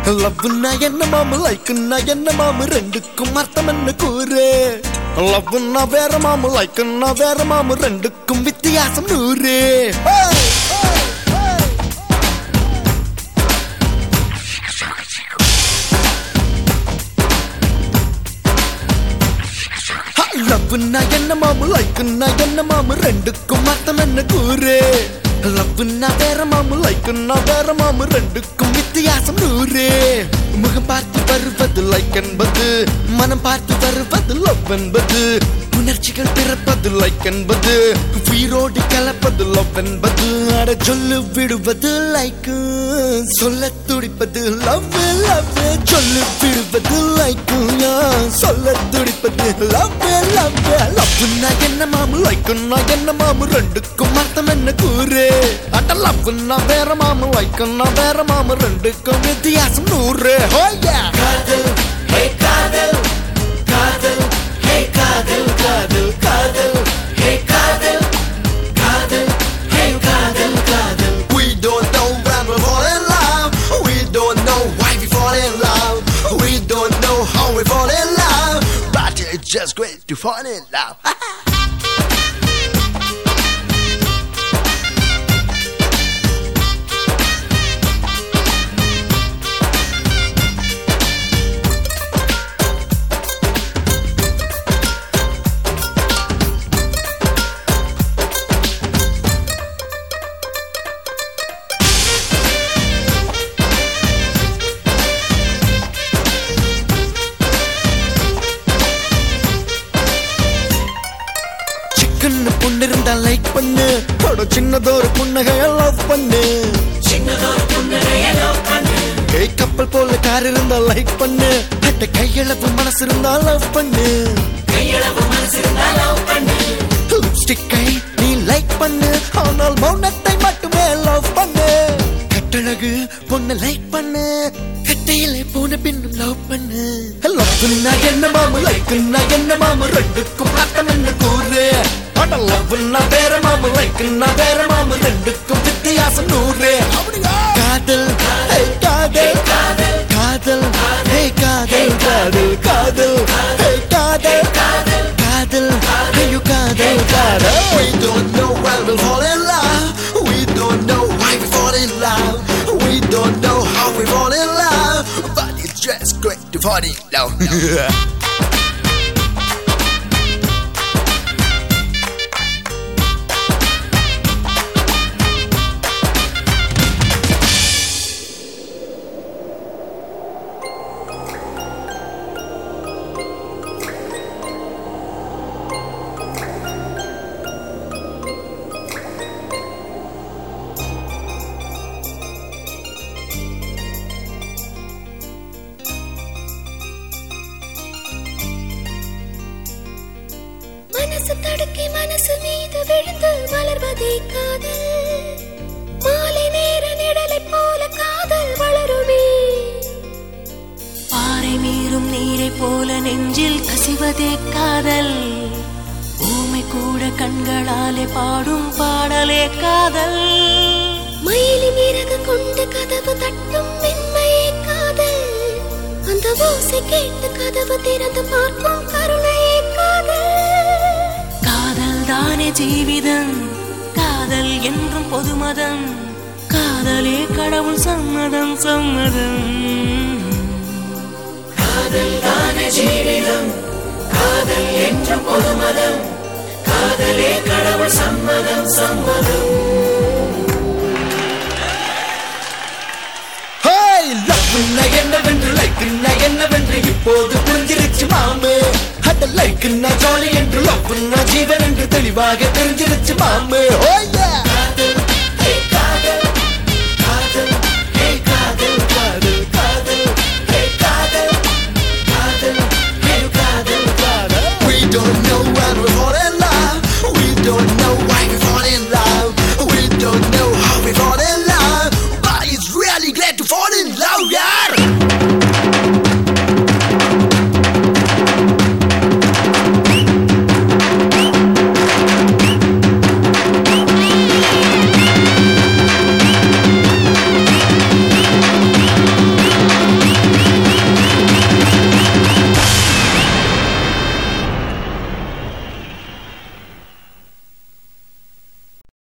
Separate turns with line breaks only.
லவ்னா என்ன மாமு லைக்குன்னா என்ன மாமு ரெண்டுக்கும் அர்த்தம் என்ன கூறு லவ்னா வேற மாமு லைக்குன்னா வேற மாமு ரெண்டுக்கும் வித்தியாசம் நூறு Hey! லவ்னா என்ன மாமு லைக்குன்னா என்ன மாமு ரெண்டுக்கும் அர்த்தம் என்ன கூறு லவ்னா வேற மாமு லைக்குன்னா வேற மாமு ரெண்டுக்கும் வித்தியாசம் நூறு முகம் பார்த்து வருவது லைக் என்பது மனம் பார்த்து வருவது லவ் என்பது உணர்ச்சிகள் பிறப்பது லைக் என்பது உயிரோடு கலப்பது லவ் என்பது அட சொல்லு விடுவது லைக் சொல்ல துடிப்பது லவ் லவ் சொல்லு விடுவது லைக் சொல்ல துடிப்பது லவ் லவ் லவ்னா என்ன மாமு லைக்குன்னா என்ன மாமு ரெண்டுக்கும் அர்த்தம் என்ன கூறு அட லவ்னா வேற மாமு லைக்குன்னா வேற மாமு ரெண்டுக்கும் வித்தியாசம் நூறு ஹோயா காதல் ஹே காதல் காதல் ஹே காதல் காதல் காதல் ஹே காதல் காதல் ஹே காதல் காதல் We don't know when we fall in love We don't know why we fall in love We don't know how we fall in love But it's just great to fall in love chicken பொண்ணு இருந்தா like பண்ணு அட சின்னதொரு புன்னகைய love பண்ணு ஏய் கப்பல் போல car இருந்தா like பண்ணு அட்ட கையளவு மனசு இருந்தா லவ் பண்ணு லிப்ஸ்டிக்கை நீ லைக் பண்ணு ஆனால் மௌனத்தை மட்டுமே லவ் பண்ணு கட்டழகு பொண்ணு லைக் பண்ணு கட்டையிலே போன பின்னும் லவ் பண்ணு லவ்னா என்ன மாமு லைக்குன்னா என்ன மாமு ரெண்டுக்கும் அர்த்தம் என்ன கூறு அட லவ்னா வேற மாமு லைக்குன்னா வேற மாமு ரெண்டுக்கும் வித்தியாசம் நூறு காதல் ஹே காதல் காதல் ஹே காதல் காதல் காதல் ஹே காதல் காதல் ஐயோ காதல் காதல் We don't know when we'll fall in love We don't know why we fall in love We don't know how we fall in love But it's just great to fall in love
மனசு தடுக்கி மனசு மீது விழுந்து மலர்வதே காதல் மாலை நேர நிழலை போல காதல் வளருமே
பாறை மீறும் நீரை போல நெஞ்சில் கசிவதே காதல் ஊமை கூட கண்களாலே பாடும் பாடலே காதல்
மயிலின் இறகு கொண்டு கதவு தட்டும் மென்மையே காதல் அந்த ஓசை கேட்டு கதவு திறந்து பார்க்கும் கருணையே காதல்
காதல் தானே ஜீவிதம் காதல் என்றும் பொதுமதம் காதலே கடவுள் சம்மதம் சம்மதம்
ஹேய் லவ்னா என்னவென்று லைக்குன்னா என்னவென்று இப்போது புரிஞ்சிருச்சு மாமு அட லைக்குன்னா ஜாலி என்று லவ்னா ஜீவன் என்று தெளிவாக தெரிஞ்சிருச்சு மாமு ஓய்